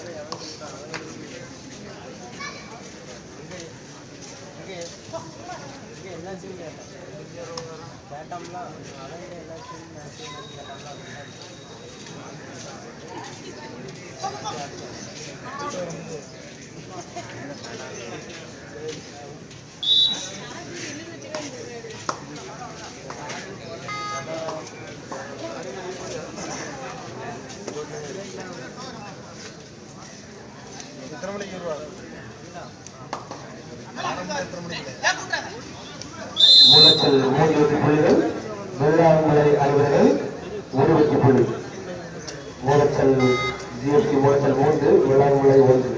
எத்தனை மணிக்கு வருவாங்க எத்தனை மணிக்கு மூலச்சல் மூன்று வெற்றி புள்ளிகள் வெள்ளாண்மலை அலுவலர்கள் ஒரு வெற்றி புள்ளி மூலச்சல் ஜிஎஸ்டி மூலச்சல் மூன்று வெள்ளாண்மலை ஒன்று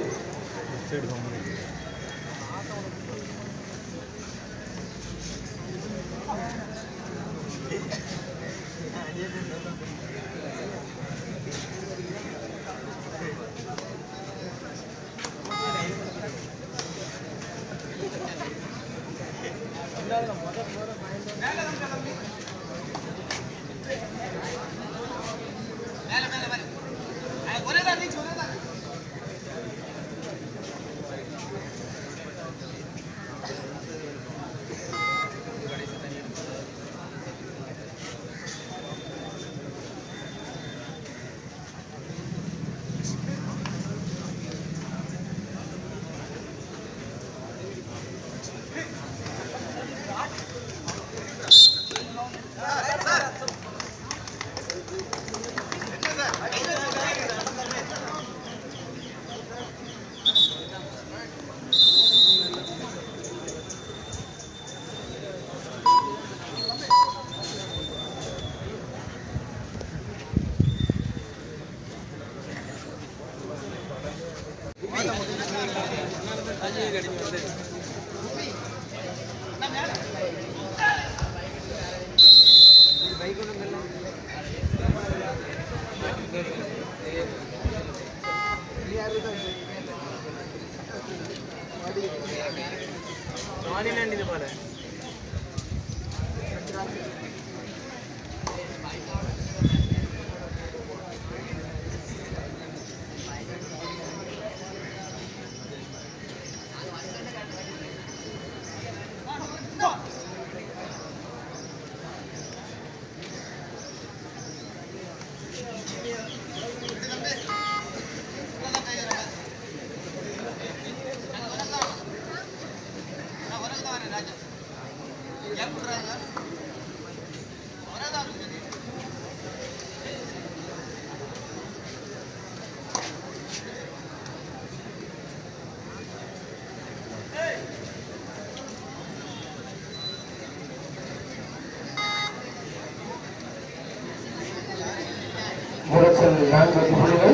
மூலச்சல் நான்கு வெற்றி புள்ளிகள்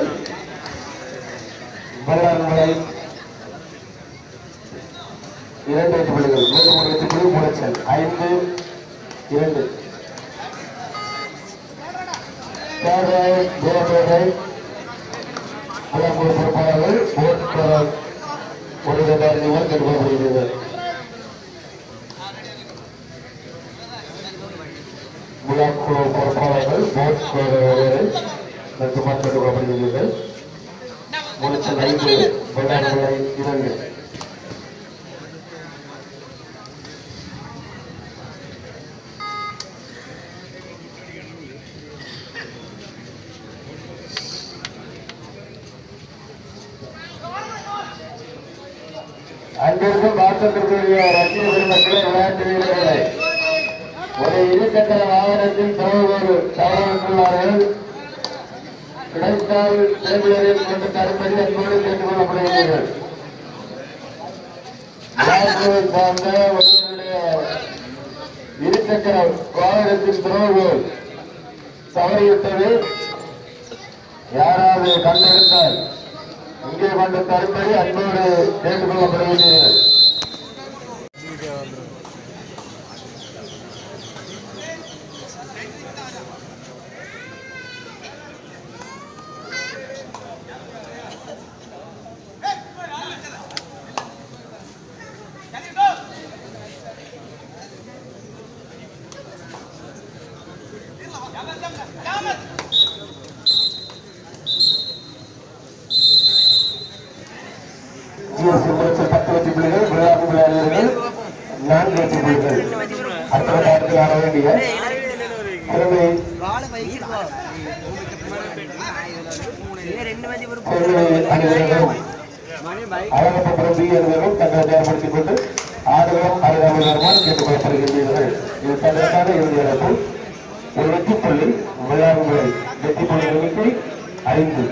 வெள்ளாண்மலை இரண்டு வெற்றி புள்ளிகள் மூன்று மூணு வெற்றி புள்ளி மூலச்சல் ஐந்து இரண்டு தேவை தேவை புலம்பூர் பொறுப்பாளர்கள் ஓட்டுநர் ஒரு ரெண்டாயிரத்தி ஒன்று கட்டுப்படுகிறது விழாக்குழு பொறுப்பாளர்கள் போட் கட்டுப்பாடு கட்டுப்படுகிறது மூலச்சல் ஐந்து வெள்ளாண்மலை இரண்டு அன்பிற்கும் பாசத்திற்குரிய ரசிக பெருமக்களே விளையாட்டு வீரர்களே ஒரு இருசக்கர வாகனத்தில் தகவல் தவறுள்ளார்கள் கிடைத்தால் தேர்தலில் கொண்டு தரும்படி அன்போடு கேட்டுக் கொள்ளப்படுகிறீர்கள் விளையாட்டுவை சார்ந்த ஒருவருடைய இருசக்கர வாகனத்தின் துறவுகோல் தவறிவிட்டது யாராவது கண்டெடுத்தால் இங்கே கொண்டு தரும்படி அன்போடு கேட்டுக் கொள்ளப்படுகிறீர்கள் ஜிஎஸ்சி முறைச்சல் பத்து வெற்றி புள்ளிகள் விளையாட்டு விளையாடுகள் நான்கு வெற்றி புள்ளிகள் அடுத்த விளையாட்டுக்கு ஆட வேண்டிய திறமை திறமை அணிவர்களும் அழகப்பபுரம் பி அணிவர்களும் தங்களை தயார்படுத்திக் கொண்டு ஆடுகளம் அருகாமல் வருமாறு கேட்டுக்கொள்ளப்படுகின்றீர்கள் இது தனக்கான இறுதி அழைப்பு ஒரு வெற்றி புள்ளி விளையாடும் முறை வெற்றி புள்ளி எண்ணிக்கை ஐந்து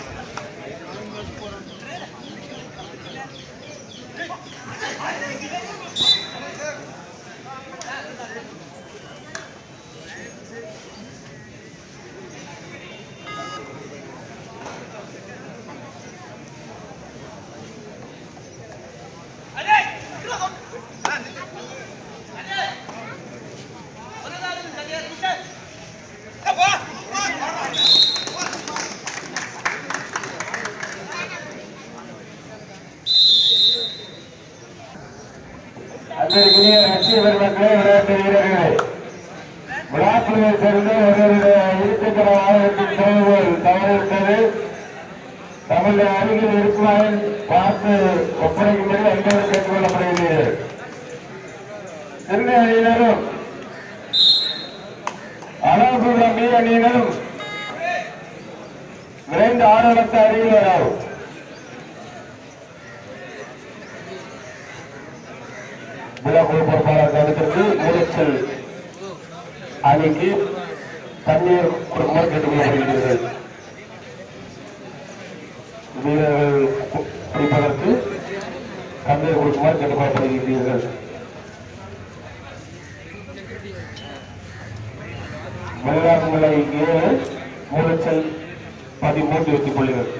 அன்பிற்குரிய லட்சிய பெருமக்களே விளையாட்டு வீரர்களே விழாக்குழுவை சேர்ந்து ஒருவருடைய இருசக்கர வாகனத்தின் தோல்வோல் தவறிவிட்டது தமிழ் அருகில் இருக்குமாயின் பார்த்து ஒப்படைக்கும்படி அன்போடு கேட்டுக் கொள்ளப்படுகிறீர்கள் சென்னை அணியினரும் அழகுபுரம் பி அணியினரும் விரைந்து ஆர்வலத்தை அருகில் வராவும் விழாக்குழு பொறுப்பாளர் கருத்திற்கு மூலச்சல் அணிக்கு தண்ணீர் கொடுக்குமாறு கேட்டுக்கொள்ளப்படுகிறீர்கள் வீரர்கள் கு- குடிப்பதற்கு தண்ணீர் கொடுக்குமாறு கேட்டுக்கொள்ளப்படுகிறீர்கள் மயிலாடுமலை ஏழு மூலச்சல் பதிமூன்று வெற்றி புள்ளிகள்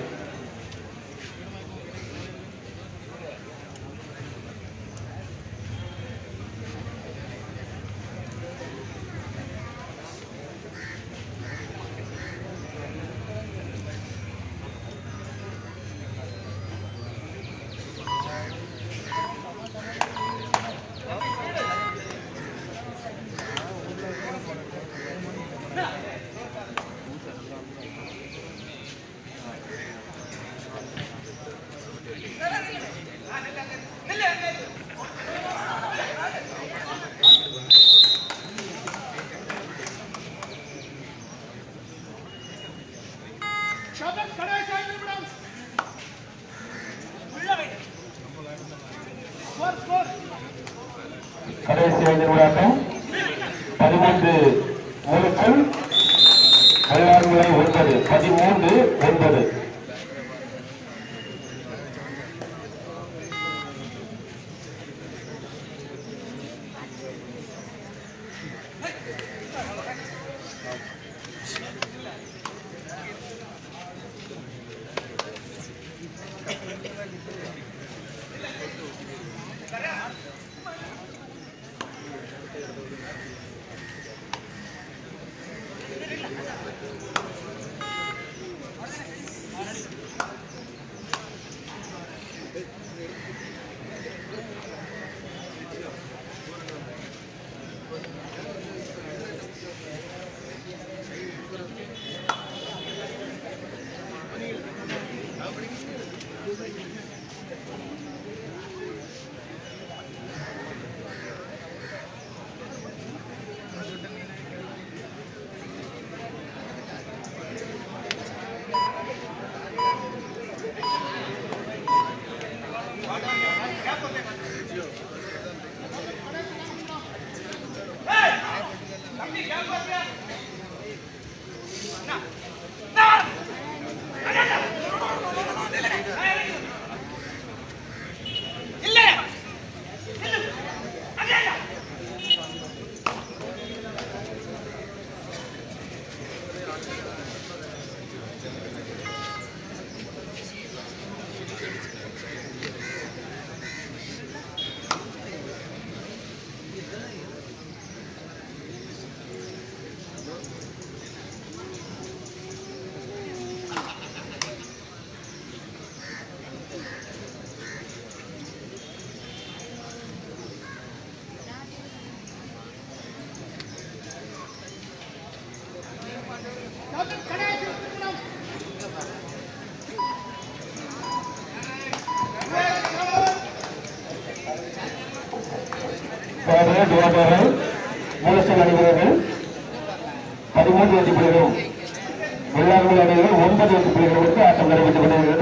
கடைசி ஐந்து விளையாட்டம் பதிமூன்று மூலச்சல் மயிலாடுமலை ஒன்பது பதிமூன்று ஒன்பது வீரர்கள் துவாபாரர் மூலசல் அணிவீரர்கள் பதிமூன்று வெற்றி புள்ளிகளும் வெள்ளாண்மை அணிகள் ஒன்பது வெற்றி புள்ளிகளுக்கு ஆட்டம் நடைபெற்றுக் கொண்டிருக்கிறது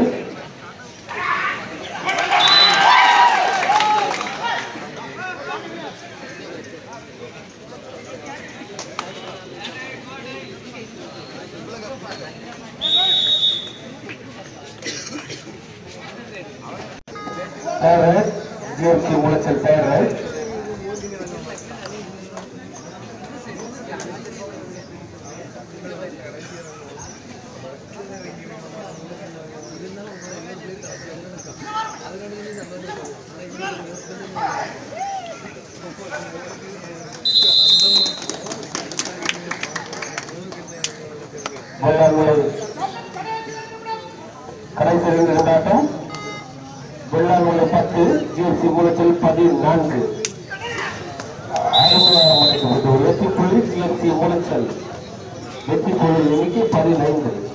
பேரர் ஜிஎம்சி மூலச்சல் பேரர் வெள்ளாண்மை கடைசி இரண்டு இரண்டாட்டம் வெள்ளாண்மை பத்து ஜிஎம்சி மூலச்சல் பதினான்கு அருமையாக அமைக்கப்பட்ட ஒரு வெற்றி புள்ளி ஜிஎம்சி மூலச்சல் வெற்றி புள்ளி எண்ணிக்கை பதினைந்து